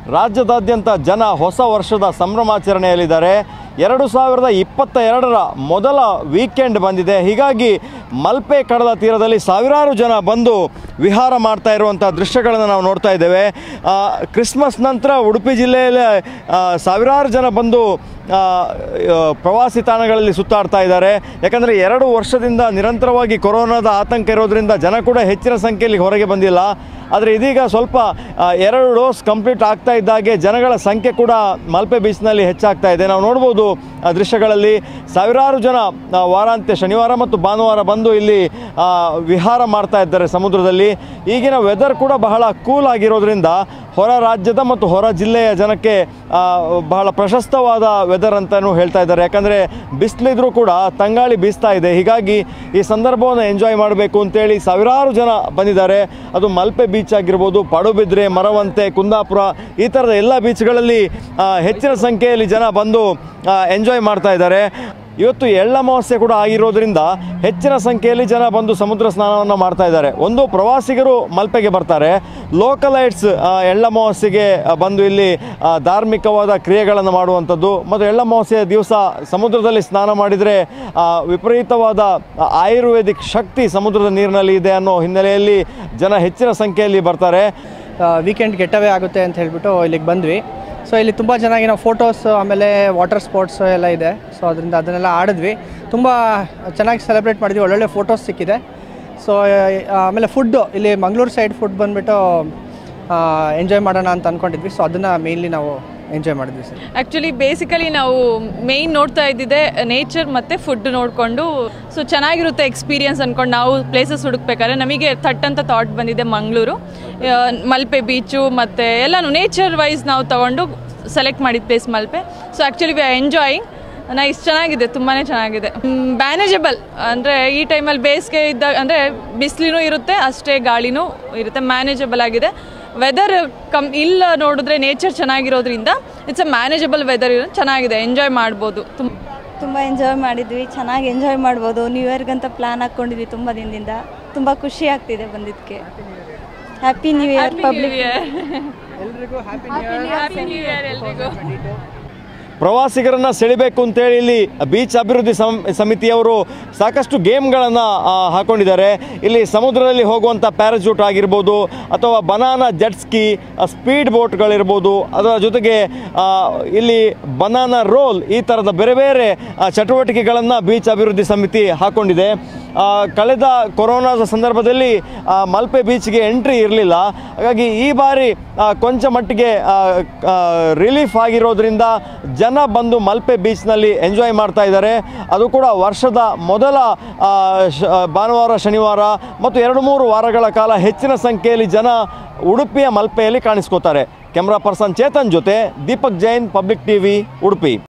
ರಾಜ್ಯದಾದ್ಯಂತ ಜನ ಹೊಸ ವರ್ಷದ ಸಂಭ್ರಮಾಚರಣೆಯಲ್ಲಿದ್ದಾರೆ ಎರಡು ಸಾವಿರದ ಇಪ್ಪತ್ತ ಎರಡರ ಮೊದಲ ವೀಕೆಂಡ್ ಬಂದಿದೆ ಹೀಗಾಗಿ ಮಲ್ಪೆ ಕಡಲ ತೀರದಲ್ಲಿ ಸಾವಿರಾರು ಜನ ಬಂದು ವಿಹಾರ ಮಾಡ್ತಾ ಇರುವಂಥ ದೃಶ್ಯಗಳನ್ನು ನಾವು ನೋಡ್ತಾ ಇದ್ದೇವೆ ಆ, ಕ್ರಿಸ್ಮಸ್ ನಂತರ ಉಡುಪಿ ಜಿಲ್ಲೆಯಲ್ಲಿ ಆ, ಸಾವಿರಾರು ಜನ ಬಂದು ಆ, ಆ, ಪ್ರವಾಸಿ ತಾಣಗಳಲ್ಲಿ ಸುತ್ತಾಡ್ತಾ ಇದ್ದಾರೆ ಯಾಕಂದರೆ ಎರಡು ವರ್ಷದಿಂದ ನಿರಂತರವಾಗಿ ಕೊರೋನಾದ ಆತಂಕ ಇರೋದ್ರಿಂದ ಜನ ಕೂಡ ಹೆಚ್ಚಿನ ಸಂಖ್ಯೆಯಲ್ಲಿ ಹೊರಗೆ ಬಂದಿಲ್ಲ ಆದರೆ ಇದೀಗ ಸ್ವಲ್ಪ ಆ, ಎರಡು ಡೋಸ್ ಕಂಪ್ಲೀಟ್ ಆಗ್ತಾ ಇದ್ದಾಗೆ ಜನಗಳ ಸಂಖ್ಯೆ ಕೂಡ ಮಲ್ಪೆ ಬೀಚ್ನಲ್ಲಿ ಹೆಚ್ಚಾಗ್ತಾ ಇದೆ ನಾವು ನೋಡ್ಬೋದು ಆ ದೃಶ್ಯಗಳಲ್ಲಿ ಸಾವಿರಾರು ಜನ ಆ, ವಾರಾಂತ್ಯ ಶನಿವಾರ ಮತ್ತು ಭಾನುವಾರ ಬಂದು ಇಲ್ಲಿ ಆ, ವಿಹಾರ ಮಾಡ್ತಾ ಇದ್ದಾರೆ ಸಮುದ್ರದಲ್ಲಿ ಈಗಿನ ವೆದರ್ ಕೂಡ ಬಹಳ ಕೂಲ್ ಆಗಿರೋದ್ರಿಂದ ಹೊರ ರಾಜ್ಯದ ಮತ್ತು ಹೊರ ಜಿಲ್ಲೆಯ ಜನಕ್ಕೆ ಆ, ಬಹಳ ಪ್ರಶಸ್ತವಾದ ವೆದರ್ ಅಂತಲೂ ಹೇಳ್ತಾ ಇದ್ದಾರೆ ಯಾಕಂದರೆ ಬಿಸಿಲಿದ್ರೂ ಕೂಡ ತಂಗಾಳಿ ಬೀಸ್ತಾ ಇದೆ ಹೀಗಾಗಿ ಈ ಸಂದರ್ಭವನ್ನು ಎಂಜಾಯ್ ಮಾಡಬೇಕು ಅಂತೇಳಿ ಸಾವಿರಾರು ಜನ ಬಂದಿದ್ದಾರೆ ಅದು ಮಲ್ಪೆ ಬೀಚ್ ಆಗಿರ್ಬೋದು ಪಡುಬಿದ್ರೆ ಮರವಂತೆ ಕುಂದಾಪುರ ಈ ಥರದ ಎಲ್ಲ ಬೀಚ್ಗಳಲ್ಲಿ ಆ, ಹೆಚ್ಚಿನ ಸಂಖ್ಯೆಯಲ್ಲಿ ಜನ ಬಂದು ಎಂಜಾಯ್ ಮಾಡ್ತಾ ಇದ್ದಾರೆ ಇವತ್ತು ಎಳ್ಳ ಅಮಾವಾಸ್ಯೆ ಕೂಡ ಆಗಿರೋದ್ರಿಂದ ಹೆಚ್ಚಿನ ಸಂಖ್ಯೆಯಲ್ಲಿ ಜನ ಬಂದು ಸಮುದ್ರ ಸ್ನಾನವನ್ನು ಮಾಡ್ತಾ ಇದ್ದಾರೆ ಒಂದು ಪ್ರವಾಸಿಗರು ಮಲ್ಪೆಗೆ ಬರ್ತಾರೆ ಲೋಕಲೈಟ್ಸ್ ಎಳ್ಳ ಅಮಾವಾಸ್ಯೆಗೆ ಆ, ಬಂದು ಇಲ್ಲಿ ಆ, ಧಾರ್ಮಿಕವಾದ ಕ್ರಿಯೆಗಳನ್ನು ಮಾಡುವಂಥದ್ದು ಮತ್ತು ಎಳ್ಳ ಅಮಾವಾಸ್ಯೆಯ ದಿವಸ ಸಮುದ್ರದಲ್ಲಿ ಸ್ನಾನ ಮಾಡಿದರೆ ಆ, ವಿಪರೀತವಾದ ಆ, ಆಯುರ್ವೇದಿಕ್ ಶಕ್ತಿ ಸಮುದ್ರದ ನೀರಿನಲ್ಲಿ ಇದೆ ಅನ್ನೋ ಹಿನ್ನೆಲೆಯಲ್ಲಿ ಜನ ಹೆಚ್ಚಿನ ಸಂಖ್ಯೆಯಲ್ಲಿ ಬರ್ತಾರೆ ವೀಕೆಂಡ್ ಗೆಟವೇ ಆಗುತ್ತೆ ಅಂತ ಹೇಳ್ಬಿಟ್ಟು ಇಲ್ಲಿಗೆ ಬಂದ್ವಿ ಸೊ ಇಲ್ಲಿ ತುಂಬ ಚೆನ್ನಾಗಿ ನಾವು ಫೋಟೋಸ್ ಆಮೇಲೆ ವಾಟರ್ ಸ್ಪೋರ್ಟ್ಸ್ ಎಲ್ಲ ಇದೆ ಸೊ ಅದರಿಂದ ಅದನ್ನೆಲ್ಲ ಆಡಿದ್ವಿ ತುಂಬ ಚೆನ್ನಾಗಿ ಸೆಲೆಬ್ರೇಟ್ ಮಾಡಿದ್ವಿ ಒಳ್ಳೊಳ್ಳೆ ಫೋಟೋಸ್ ಸಿಕ್ಕಿದೆ ಸೊ ಆಮೇಲೆ ಫುಡ್ಡು ಇಲ್ಲಿ ಮಂಗಳೂರು ಸೈಡ್ ಫುಡ್ ಬಂದುಬಿಟ್ಟು ಎಂಜಾಯ್ ಮಾಡೋಣ ಅಂತ ಅಂದ್ಕೊಂಡಿದ್ವಿ ಸೊ ಅದನ್ನು ಮೇಯ್ನ್ಲಿ ನಾವು ಎಂಜಾಯ್ ಮಾಡಿದ್ವಿ ಸರ್ ಆ್ಯಕ್ಚುಲಿ ಬೇಸಿಕಲಿ ನಾವು ಮೇಯ್ನ್ ನೋಡ್ತಾ ಇದ್ದಿದ್ದೆ ನೇಚರ್ ಮತ್ತು ಫುಡ್ ನೋಡಿಕೊಂಡು ಸೊ ಚೆನ್ನಾಗಿರುತ್ತೆ ಎಕ್ಸ್ಪೀರಿಯನ್ಸ್ ಅಂದ್ಕೊಂಡು ನಾವು ಪ್ಲೇಸಸ್ ಹುಡುಕ್ಬೇಕಾದ್ರೆ ನಮಗೆ ಥಟ್ ಅಂತ ಥಾಟ್ ಬಂದಿದೆ ಮಂಗಳೂರು ಮಲ್ಪೆ ಬೀಚು ಮತ್ತು ಎಲ್ಲನೂ ನೇಚರ್ ವೈಸ್ ನಾವು ತಗೊಂಡು ಸೆಲೆಕ್ಟ್ ಮಾಡಿದ place Malpe so actually we are enjoying nice ಚೆನ್ನಾಗಿದೆ ತುಂಬಾ ಚೆನ್ನಾಗಿದೆ ಮ್ಯಾನೇಜಬಲ್ ಅಂದರೆ ಈ ಟೈಮಲ್ಲಿ ಬೇಸಿಗೆ ಇದ್ದಾಗ ಅಂದರೆ ಬಿಸಿಲಿನೂ ಇರುತ್ತೆ ಅಷ್ಟೇ ಗಾಳಿನೂ ಇರುತ್ತೆ ಮ್ಯಾನೇಜಬಲ್ ಆಗಿದೆ ವೆದರ್ ಕಮ್ ಇಲ್ಲ ನೋಡಿದ್ರೆ ನೇಚರ್ ಚೆನ್ನಾಗಿರೋದ್ರಿಂದ ಇಟ್ಸ್ ಅ ಮ್ಯಾನೇಜಬಲ್ ವೆದರ್ ಚೆನ್ನಾಗಿದೆ ಎಂಜಾಯ್ ಮಾಡ್ಬೋದು ತುಂಬ ತುಂಬ ಎಂಜಾಯ್ ಮಾಡಿದ್ವಿ ಚೆನ್ನಾಗಿ ಎಂಜಾಯ್ ಮಾಡ್ಬೋದು ನ್ಯೂ ಇಯರ್ಗಂತ ಪ್ಲ್ಯಾನ್ ಹಾಕ್ಕೊಂಡಿದ್ವಿ ತುಂಬ ದಿನದಿಂದ ತುಂಬ ಖುಷಿ ಆಗ್ತಿದೆ ಬಂದಿದ್ದಕ್ಕೆ ಹ್ಯಾಪಿ ನ್ಯೂ ಇಯರ್ ಪಬ್ಲಿಕ್ ಎಲ್ರಿಗೂ ಹ್ಯಾಪಿ ಹ್ಯಾಪಿ ನ್ಯೂ ಇಯರ್ ಎಲ್ರಿಗೂ ಪ್ರವಾಸಿಗರನ್ನು ಸೆಳಿಬೇಕು ಅಂತೇಳಿ ಇಲ್ಲಿ ಬೀಚ್ ಅಭಿವೃದ್ಧಿ ಸಮ್ ಸಮಿತಿಯವರು ಸಾಕಷ್ಟು ಗೇಮ್ಗಳನ್ನು ಹಾಕೊಂಡಿದ್ದಾರೆ ಇಲ್ಲಿ ಸಮುದ್ರದಲ್ಲಿ ಹೋಗುವಂಥ ಪ್ಯಾರಾಚೂಟ್ ಆಗಿರ್ಬೋದು ಅಥವಾ ಬನಾನಾ ಜೆಟ್ ಸ್ಕಿ ಸ್ಪೀಡ್ ಬೋಟ್ಗಳಿರ್ಬೋದು ಅದರ ಜೊತೆಗೆ ಆ, ಇಲ್ಲಿ ಬನಾನಾ ರೋಲ್ ಈ ಥರದ ಬೇರೆ ಬೇರೆ ಚಟುವಟಿಕೆಗಳನ್ನು ಬೀಚ್ ಅಭಿವೃದ್ಧಿ ಸಮಿತಿ ಹಾಕೊಂಡಿದೆ ಆ, ಕಳೆದ ಕೊರೋನಾದ ಸಂದರ್ಭದಲ್ಲಿ ಆ, ಮಲ್ಪೆ ಬೀಚ್ಗೆ ಎಂಟ್ರಿ ಇರಲಿಲ್ಲ ಹಾಗಾಗಿ ಈ ಬಾರಿ ಆ, ಕೊಂಚ ಮಟ್ಟಿಗೆ ರಿಲೀಫ್ ಆಗಿರೋದ್ರಿಂದ ಜನ ಬಂದು ಮಲ್ಪೆ ಬೀಚ್ನಲ್ಲಿ ಎಂಜಾಯ್ ಮಾಡ್ತಾ ಇದ್ದಾರೆ ಅದು ಕೂಡ ವರ್ಷದ ಮೊದಲ ಆ, ಶ- ಭಾನುವಾರ ಶನಿವಾರ ಮತ್ತು ಎರಡು ಮೂರು ವಾರಗಳ ಕಾಲ ಹೆಚ್ಚಿನ ಸಂಖ್ಯೆಯಲ್ಲಿ ಜನ ಉಡುಪಿಯ ಮಲ್ಪೆಯಲ್ಲಿ ಕಾಣಿಸ್ಕೋತಾರೆ ಕ್ಯಾಮ್ರಾ ಪರ್ಸನ್ ಚೇತನ್ ಜೊತೆ ದೀಪಕ್ ಜೈನ್ ಪಬ್ಲಿಕ್ ಟಿವಿ ಉಡುಪಿ